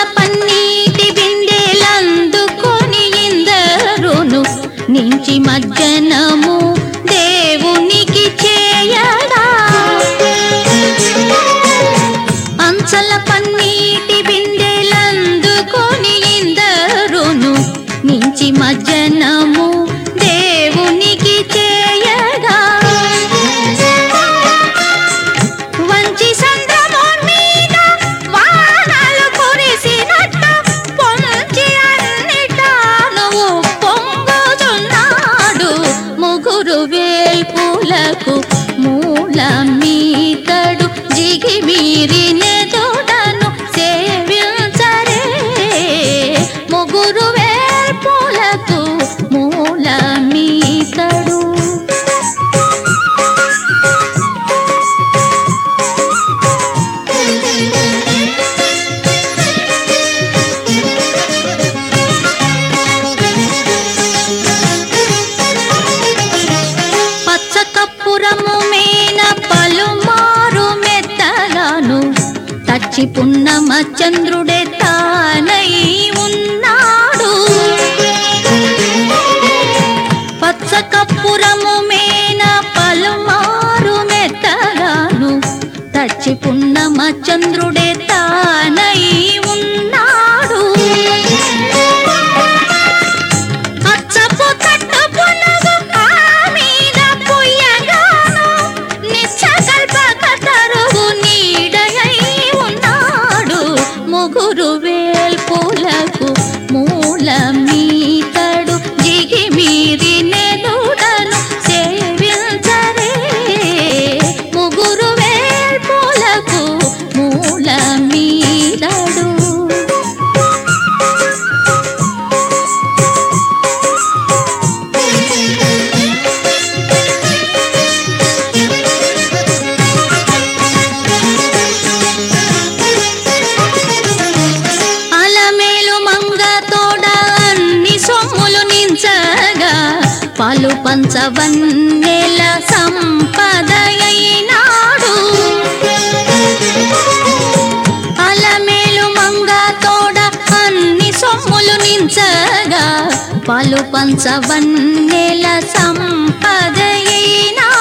పన్నీటి బిందెలందుకొని ఇందరును నించి మజ్జనము దేవునికి చేయగా అంచల పన్నీటి బిందెలందుకొని ఇందరును నించి మజ్జనము దేవునికి చేయగా వంచి సంద్రము మీద వానలు కురిసినట్టు పొంచి అన్నిటాను పొంగుతున్నాడు ముగ్గురు వేల్పులకు మూలమీతడు జిగిమీరి నెదుడను సేవించరే ముగ్గురు వేల్పులకు మూలమీతడు పచ్చ కప్పురము మేన పలుమారు మెత్తగాను తచ్చి పున్నమ చంద్రుడే తానై ఉన్నాడు పచ్చ కప్పురము మేన పలుమారు మెత్తగాను తచ్చి పున్నమ చంద్రుడే తానై ఉన్నాడు అచ్చపు తట్టు పునగు ఆ మీద పుయ్యగాను నిత్యకల్పక తరుగు నీడయై ఉన్నాడు ముగురు వేల్పులకు మూలమీతడు జిగిమీరి నెలుడను సేవించరే ముగురు వేల్పులకు మూలమీదడు అలమేలు మంగ తోడ అన్ని సొమ్ములు నించగా పాలు పంచవన్నెల సంపదయైనాడు అలమేలు మంగ తోడ అన్ని సొమ్ములు నించగా పాలు పంచవన్నెల సంపదయైనాడు